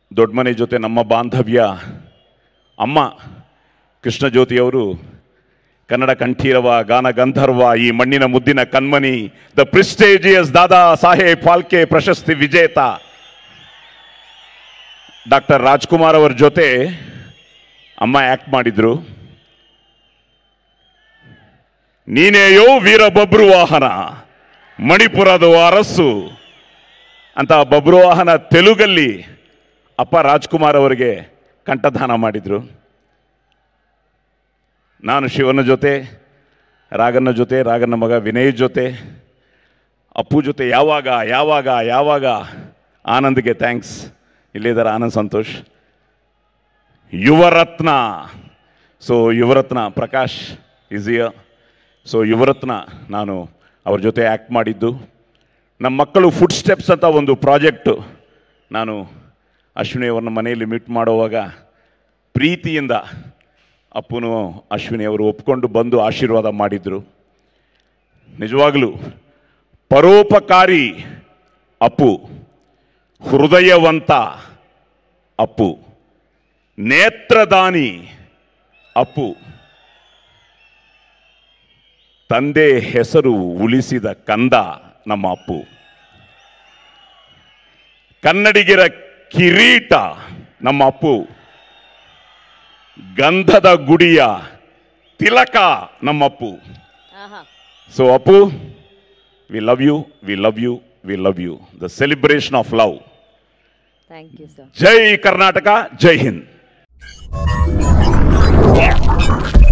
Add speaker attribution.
Speaker 1: ದೊಡ್ಡಮನೆ ಜೊತೆ ನಮ್ಮ ಬಾಂಧವ್ಯ ಅಮ್ಮ ಕೃಷ್ಣಜ್ಯೋತಿಯವರು ಕನ್ನಡ ಕಂಠೀರವ ಗಾನ ಗಂಧರ್ವ ಈ ಮಣ್ಣಿನ ಮುದ್ದಿನ ಕಣ್ಮನಿ ದ ಪ್ರಿಸ್ಟೇಜಿಯಸ್ ದಾದಾ ಸಾಹೇಬ್ ಫಾಲ್ಕೆ ಪ್ರಶಸ್ತಿ ವಿಜೇತ ಡಾಕ್ಟರ್ ರಾಜ್ಕುಮಾರ್ ಅವರ ಜೊತೆ ಅಮ್ಮ ಆಕ್ಟ್ ಮಾಡಿದ್ರು ನೀನೇಯೋ ವೀರ ಬಬ್ರು ವಾಹನ ಮಣಿಪುರದ ಅರಸು ಅಂತ ಬಬ್ರು ವಾಹನ ತೆಲುಗಲ್ಲಿ ಅಪ್ಪ ರಾಜ್ಕುಮಾರ್ ಅವರಿಗೆ ಕಂಠದಾನ ಮಾಡಿದ್ರು ನಾನು ಶಿವನ ಜೊತೆ ರಾಗನ ಜೊತೆ ರಾಗನ ಮಗ ವಿನಯ್ ಜೊತೆ ಅಪ್ಪು ಜೊತೆ ಯಾವಾಗ ಯಾವಾಗ ಯಾವಾಗ ಆನಂದ್ಗೆ ಥ್ಯಾಂಕ್ಸ್ ಇಲ್ಲಿದ್ದಾರೆ ಆನಂದ್ ಸಂತೋಷ್ ಯುವರತ್ನ ಸೊ ಯುವರತ್ನ ಪ್ರಕಾಶ್ ಇಸಿಯ ಸೊ ಯುವರತ್ನ ನಾನು ಅವ್ರ ಜೊತೆ ಆ್ಯಕ್ಟ್ ಮಾಡಿದ್ದು ನಮ್ಮ ಮಕ್ಕಳು ಫುಡ್ ಸ್ಟೆಪ್ಸ್ ಅಂತ ಒಂದು ಪ್ರಾಜೆಕ್ಟು ನಾನು ಅಶ್ವಿನಿ ಅವ್ರನ್ನ ಮನೆಯಲ್ಲಿ ಮೀಟ್ ಮಾಡುವಾಗ ಪ್ರೀತಿಯಿಂದ ಅಪ್ಪನು ಅಶ್ವಿನಿ ಅವರು ಒಪ್ಕೊಂಡು ಬಂದು ಆಶೀರ್ವಾದ ಮಾಡಿದರು ನಿಜವಾಗಲೂ ಪರೋಪಕಾರಿ ಅಪ್ಪು ಹೃದಯವಂತ ಅಪ್ಪು ನೇತ್ರದಾನಿ ಅಪ್ಪು ತಂದೆ ಹೆಸರು ಉಳಿಸಿದ ಕಂದ ನಮ್ಮ ಅಪ್ಪು ಕನ್ನಡಿಗರ ಕಿರೀಟ ನಮ್ಮ ಅಪ್ಪು ಗಂಧದ ಗುಡಿಯ ತಿಲಕ ನಮ್ಮ ಅಪ್ಪು
Speaker 2: ಆಹಾ
Speaker 1: so Appu we love you we love you we love you the celebration of love
Speaker 2: thank you sir
Speaker 1: ಜೈ ಕರ್ನಾಟಕ ಜೈ ಹಿಂದ್